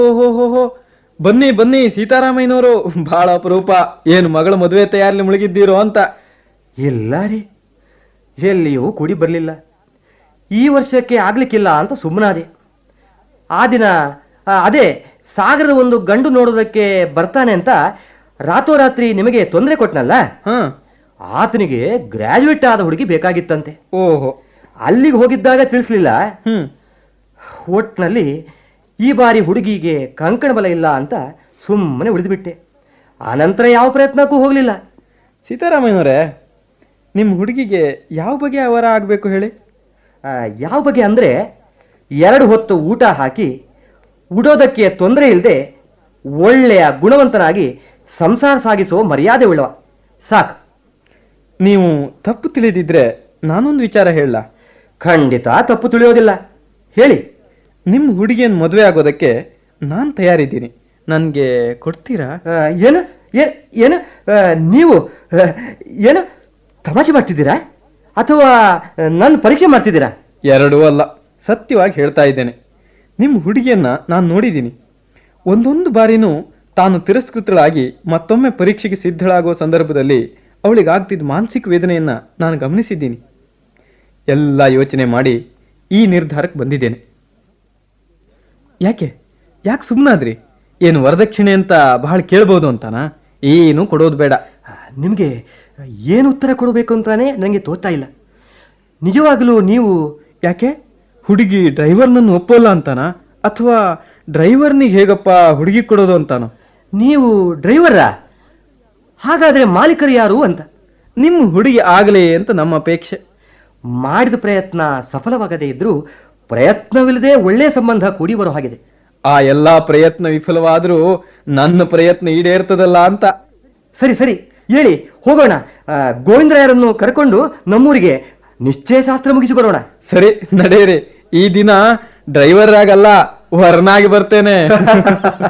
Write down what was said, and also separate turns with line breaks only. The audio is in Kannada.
ಓಹೋ ಹೋ ಹೋ ಬನ್ನಿ ಬನ್ನಿ ಸೀತಾರಾಮಯ್ಯನವರು ಬಹಳ ಅಪರೂಪ ಏನು ಮಗಳ ಮದುವೆ ತಯಾರಿ ಮುಳುಗಿದ್ದೀರೋ ಅಂತ
ಇಲ್ಲ ರೀ ಎಲ್ಲಿಯೂ ಕೂಡಿ ಬರಲಿಲ್ಲ ಈ ವರ್ಷಕ್ಕೆ ಆಗ್ಲಿಕ್ಕಿಲ್ಲ ಅಂತ ಸುಮ್ಮನಾದೆ ಆ ದಿನ ಆ, ಅದೇ ಸಾಗರದ ಒಂದು ಗಂಡು ನೋಡೋದಕ್ಕೆ ಬರ್ತಾನೆ ಅಂತ ರಾತೋರಾತ್ರಿ ನಿಮಗೆ ತೊಂದರೆ ಕೊಟ್ನಲ್ಲ
ಹ
ಆತನಿಗೆ ಗ್ರಾಜುಯೇಟ್ ಆದ ಹುಡುಗಿ ಬೇಕಾಗಿತ್ತಂತೆ
ಓಹೋ
ಅಲ್ಲಿಗೆ ಹೋಗಿದ್ದಾಗ ತಿಳಿಸ್ಲಿಲ್ಲ
ಹ್ಮ್
ಒಟ್ನಲ್ಲಿ ಈ ಬಾರಿ ಹುಡುಗಿಗೆ ಕಂಕಣ ಬಲ ಇಲ್ಲ ಅಂತ ಸುಮ್ಮನೆ ಉಳಿದುಬಿಟ್ಟೆ ಆನಂತರ ಯಾವ ಪ್ರಯತ್ನಕ್ಕೂ ಹೋಗಲಿಲ್ಲ
ಸೀತಾರಾಮಯ್ಯನವರೇ ನಿಮ್ಮ ಹುಡುಗಿಗೆ ಯಾವ ಬಗೆಯ ಅವರ ಆಗಬೇಕು ಹೇಳಿ
ಯಾವ ಬಗ್ಗೆ ಅಂದರೆ ಎರಡು ಹೊತ್ತು ಊಟ ಹಾಕಿ ಉಡೋದಕ್ಕೆ ತೊಂದರೆ ಇಲ್ಲದೆ ಒಳ್ಳೆಯ ಗುಣವಂತನಾಗಿ ಸಂಸಾರ ಸಾಗಿಸೋ ಮರ್ಯಾದೆ ಉಳ್ಳವ ಸಾಕು
ನೀವು ತಪ್ಪು ತಿಳಿದಿದ್ರೆ ನಾನೊಂದು ವಿಚಾರ ಹೇಳ
ಖಂಡಿತ ತಪ್ಪು ತಿಳಿಯೋದಿಲ್ಲ ಹೇಳಿ
ನಿಮ್ಮ ಹುಡುಗಿಯನ್ನು ಮದುವೆ ಆಗೋದಕ್ಕೆ ನಾನು ತಯಾರಿದ್ದೀನಿ ನನಗೆ ಕೊಡ್ತೀರಾ
ಆ, ಏನು ಏ- ಏನು ಆ, ನೀವು ಆ, ಏನು ತಮಾಷೆ ಮಾಡ್ತಿದ್ದೀರಾ ಅಥವಾ ನನ್ನ ಪರೀಕ್ಷೆ ಮಾಡ್ತಿದ್ದೀರಾ
ಎರಡೂ ಅಲ್ಲ ಸತ್ಯವಾಗಿ ಹೇಳ್ತಾ ಇದ್ದೇನೆ ನಿಮ್ಮ ಹುಡುಗಿಯನ್ನ ನಾನು ನೋಡಿದ್ದೀನಿ ಒಂದೊಂದು ಬಾರಿನೂ ತಾನು ತಿರಸ್ಕೃತಳಾಗಿ ಮತ್ತೊಮ್ಮೆ ಪರೀಕ್ಷೆಗೆ ಸಿದ್ಧಳಾಗುವ ಸಂದರ್ಭದಲ್ಲಿ ಅವಳಿಗಾಗ್ತಿದ್ದ ಮಾನಸಿಕ ವೇದನೆಯನ್ನ ನಾನು ಗಮನಿಸಿದ್ದೀನಿ ಎಲ್ಲ ಯೋಚನೆ ಮಾಡಿ ಈ ನಿರ್ಧಾರಕ್ಕೆ ಬಂದಿದ್ದೇನೆ ಯಾಕೆ ಯಾಕೆ ಸುಮ್ಮನಾದ್ರಿ ಏನು ವರದಕ್ಷಿಣೆ ಅಂತ ಬಹಳ ಕೇಳ್ಬೋದು ಅಂತಾನಾ ಏನು ಕೊಡೋದು ಬೇಡ
ಆ, ನಿಮಗೆ ಏನು ಉತ್ತರ ಕೊಡಬೇಕು ಅಂತಾನೆ ನನಗೆ ತೋಚ್ತಾ ಇಲ್ಲ ನಿಜವಾಗಲೂ ನೀವು
ಯಾಕೆ ಹುಡುಗಿ ಡ್ರೈವರ್ನನ್ನು ಒಪ್ಪೋಲ್ಲ ಅಂತಾನ ಅಥವಾ ಡ್ರೈವರ್ನಿಗೆ ಹೇಗಪ್ಪ ಹುಡುಗಿ ಕೊಡೋದು ಅಂತಾನೋ
ನೀವು ಡ್ರೈವರಾ ಹಾಗಾದ್ರೆ ಮಾಲೀಕರು ಯಾರು ಅಂತ
ನಿಮ್ಮ ಹುಡುಗಿ ಆಗಲಿ ಅಂತ ನಮ್ಮ ಅಪೇಕ್ಷೆ
ಮಾಡಿದ ಪ್ರಯತ್ನ ಸಫಲವಾಗದೇ ಇದ್ರೂ ಪ್ರಯತ್ನವಿಲ್ಲದೆ ಒಳ್ಳೆಯ ಸಂಬಂಧ ಕೂಡಿ ಬರೋ ಹಾಗಿದೆ
ಆ ಎಲ್ಲಾ ಪ್ರಯತ್ನ ವಿಫಲವಾದರೂ ನನ್ನ ಪ್ರಯತ್ನ ಈಡೇರ್ತದಲ್ಲ ಅಂತ
ಸರಿ ಸರಿ ಹೇಳಿ ಹೋಗೋಣ ಆ, ಗೋವಿಂದರಾಯರನ್ನು ಕರ್ಕೊಂಡು ನಮ್ಮೂರಿಗೆ ನಿಶ್ಚಯ ಶಾಸ್ತ್ರ ಮುಗಿಸಿ ಬರೋಣ
ಸರಿ ನಡೆಯಿರಿ ಈ ದಿನ ಡ್ರೈವರ್ ಆಗಲ್ಲ ವರ್ನಾಗಿ ಬರ್ತೇನೆ